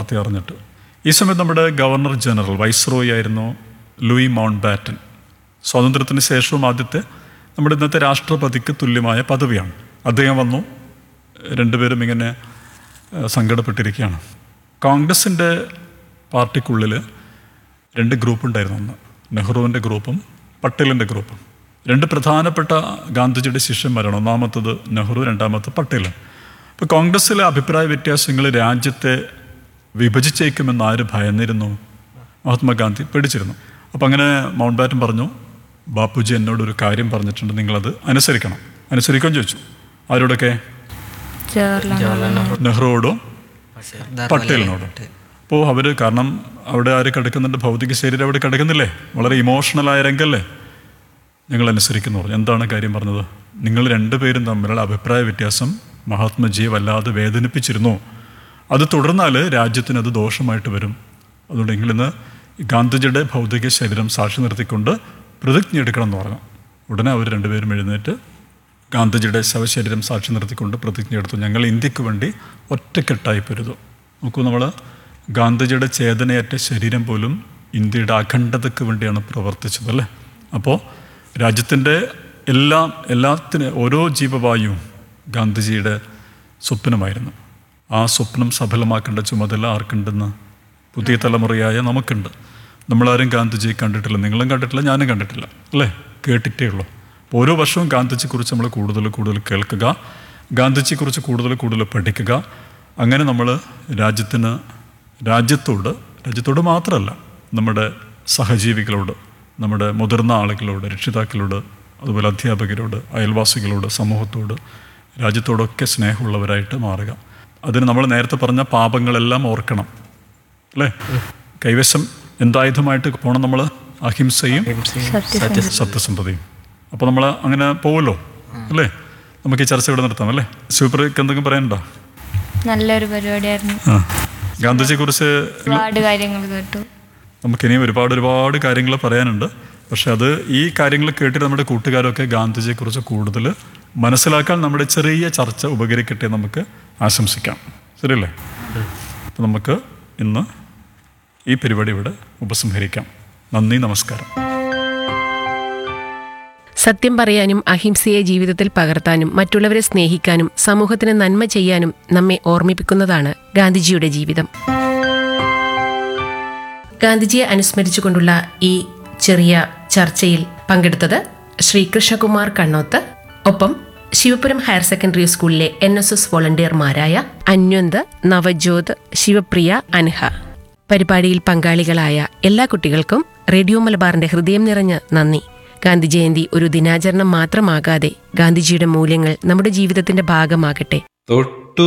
വാർത്ത അറിഞ്ഞിട്ട് ഈ സമയത്ത് നമ്മുടെ ഗവർണർ ജനറൽ വൈസ്രോയി ആയിരുന്നു ലൂയി മൗണ്ട് ബാറ്റൻ സ്വാതന്ത്ര്യത്തിന് ശേഷവും ആദ്യത്തെ നമ്മുടെ ഇന്നത്തെ രാഷ്ട്രപതിക്ക് തുല്യമായ പദവിയാണ് അദ്ദേഹം വന്നു രണ്ടുപേരും ഇങ്ങനെ ഏഹ്, സങ്കടപ്പെട്ടിരിക്കുകയാണ് കോൺഗ്രസിൻ്റെ പാർട്ടിക്കുള്ളിൽ രണ്ട് ഗ്രൂപ്പ് ഉണ്ടായിരുന്നു അന്ന് നെഹ്റുവിൻ്റെ ഗ്രൂപ്പും പട്ടേലിൻ്റെ ഗ്രൂപ്പും രണ്ട് പ്രധാനപ്പെട്ട ഗാന്ധിജിയുടെ ശിഷ്യന്മാരാണ് ഒന്നാമത്തത് നെഹ്റു രണ്ടാമത്തത് പട്ടേൽ അപ്പോൾ കോൺഗ്രസ്സിലെ അഭിപ്രായ വ്യത്യാസങ്ങൾ രാജ്യത്തെ വിഭജിച്ചേക്കുമെന്ന് ആര് ഭയന്നിരുന്നു മഹാത്മാഗാന്ധി പേടിച്ചിരുന്നു അപ്പം അങ്ങനെ മൗണ്ട് ബാറ്റൻ പറഞ്ഞു ബാപ്പുജി എന്നോട് ഒരു കാര്യം പറഞ്ഞിട്ടുണ്ട് നിങ്ങളത് അനുസരിക്കണം അനുസരിക്കുകയും ചോദിച്ചു ആരോടൊക്കെ ജവഹർലാൽ നെഹ്റുവോടും പട്ടേലിനോടും അപ്പോൾ അവർ കാരണം അവിടെ ആര് കിടക്കുന്നുണ്ട് ഭൗതിക ശരീരം അവിടെ കിടക്കുന്നില്ലേ വളരെ ഇമോഷണലായ രംഗല്ലേ ഞങ്ങൾ അനുസരിക്കുന്നു പറഞ്ഞു എന്താണ് കാര്യം പറഞ്ഞത് നിങ്ങൾ രണ്ടുപേരും തമ്മിലുള്ള അഭിപ്രായ വ്യത്യാസം മഹാത്മജിയെ വല്ലാതെ വേദനിപ്പിച്ചിരുന്നു അത് തുടർന്നാൽ രാജ്യത്തിന് അത് ദോഷമായിട്ട് വരും അതുകൊണ്ട് നിങ്ങളിന്ന് ഗാന്ധിജിയുടെ ഭൗതിക ശരീരം സാക്ഷി നിർത്തിക്കൊണ്ട് പ്രതിജ്ഞ എടുക്കണം എന്ന് പറഞ്ഞു ഉടനെ അവർ രണ്ടുപേരും എഴുന്നേറ്റ് ഗാന്ധിജിയുടെ ശവശരീരം സാക്ഷി നിർത്തിക്കൊണ്ട് പ്രതിജ്ഞ എടുത്തു ഞങ്ങൾ ഇന്ത്യക്ക് വേണ്ടി ഒറ്റക്കെട്ടായി പൊരുതു നോക്കൂ നമ്മൾ ഗാന്ധിജിയുടെ ചേതനയേറ്റ ശരീരം പോലും ഇന്ത്യയുടെ അഖണ്ഡതയ്ക്ക് വേണ്ടിയാണ് പ്രവർത്തിച്ചത് അല്ലേ അപ്പോൾ രാജ്യത്തിൻ്റെ എല്ലാ എല്ലാത്തിന് ഓരോ ജീവവായുവും ഗാന്ധിജിയുടെ സ്വപ്നമായിരുന്നു ആ സ്വപ്നം സഫലമാക്കേണ്ട ചുമതല ആർക്കുണ്ടെന്ന് പുതിയ തലമുറയായ നമുക്കുണ്ട് നമ്മളാരും ഗാന്ധിജിയെ കണ്ടിട്ടില്ല നിങ്ങളും കണ്ടിട്ടില്ല ഞാനും കണ്ടിട്ടില്ല അല്ലേ കേട്ടിട്ടേ ഉള്ളൂ അപ്പോൾ ഓരോ വർഷവും ഗാന്ധിജിയെക്കുറിച്ച് നമ്മൾ കൂടുതൽ കൂടുതൽ കേൾക്കുക ഗാന്ധിജിയെക്കുറിച്ച് കൂടുതൽ കൂടുതൽ പഠിക്കുക അങ്ങനെ നമ്മൾ രാജ്യത്തിന് രാജ്യത്തോട് രാജ്യത്തോട് മാത്രമല്ല നമ്മുടെ സഹജീവികളോട് നമ്മുടെ മുതിർന്ന ആളുകളോട് രക്ഷിതാക്കളോട് അതുപോലെ അധ്യാപകരോട് അയൽവാസികളോട് സമൂഹത്തോട് രാജ്യത്തോടൊക്കെ സ്നേഹമുള്ളവരായിട്ട് മാറുക അതിന് നമ്മൾ നേരത്തെ പറഞ്ഞ പാപങ്ങളെല്ലാം ഓർക്കണം അല്ലേ കൈവശം എന്തായുധമായിട്ട് പോകണം നമ്മൾ അഹിംസയും സത്യസന്ധതയും അപ്പോൾ നമ്മൾ അങ്ങനെ പോവുമല്ലോ അല്ലേ നമുക്ക് ഈ ചർച്ച ഇവിടെ നിർത്താം അല്ലേ സൂപ്പർക്ക് എന്തെങ്കിലും പറയാനുണ്ടോ നല്ലൊരു പരിപാടിയായിരുന്നു ആ ഗാന്ധിജിയെക്കുറിച്ച് ഒരുപാട് കാര്യങ്ങൾ കേട്ടു നമുക്കിനിയും ഒരുപാട് ഒരുപാട് കാര്യങ്ങൾ പറയാനുണ്ട് പക്ഷെ അത് ഈ കാര്യങ്ങൾ കേട്ടിട്ട് നമ്മുടെ കൂട്ടുകാരൊക്കെ ഗാന്ധിജിയെക്കുറിച്ച് കൂടുതൽ മനസ്സിലാക്കാൻ നമ്മുടെ ചെറിയ ചർച്ച ഉപകരിക്കട്ടെ എന്ന് നമുക്ക് ആശംസിക്കാം ശരിയല്ലേ അപ്പം നമുക്ക് ഇന്ന് ഈ പരിപാടി ഇവിടെ ഉപസംഹരിക്കാം നന്ദി നമസ്കാരം സത്യം പറയാനും അഹിംസയെ ജീവിതത്തിൽ പകർത്താനും മറ്റുള്ളവരെ സ്നേഹിക്കാനും സമൂഹത്തിന് നന്മ ചെയ്യാനും നമ്മെ ഓർമ്മിപ്പിക്കുന്നതാണ് ഗാന്ധിജിയുടെ ജീവിതം ഗാന്ധിജിയെ അനുസ്മരിച്ചുകൊണ്ടുള്ള ഈ ചെറിയ ചർച്ചയിൽ പങ്കെടുത്തത് ശ്രീ കൃഷ്ണകുമാർ കണ്ണോത്ത് ഒപ്പം ശിവപുരം ഹയർ സെക്കൻഡറി സ്കൂളിലെ എൻ എസ് എസ് വോളണ്ടിയർമാരായ അന്വന്ത് നവജ്യോത് ശിവപ്രിയ അൻഹ പരിപാടിയിൽ പങ്കാളികളായ എല്ലാ കുട്ടികൾക്കും റേഡിയോ മലബാറിന്റെ ഹൃദയം നിറഞ്ഞ നന്ദി ഗാന്ധി ജയന്തി ഒരു ദിനാചരണം മാത്രമാകാതെ ഗാന്ധിജിയുടെ മൂല്യങ്ങൾ നമ്മുടെ ജീവിതത്തിന്റെ ഭാഗമാകട്ടെ തൊട്ടു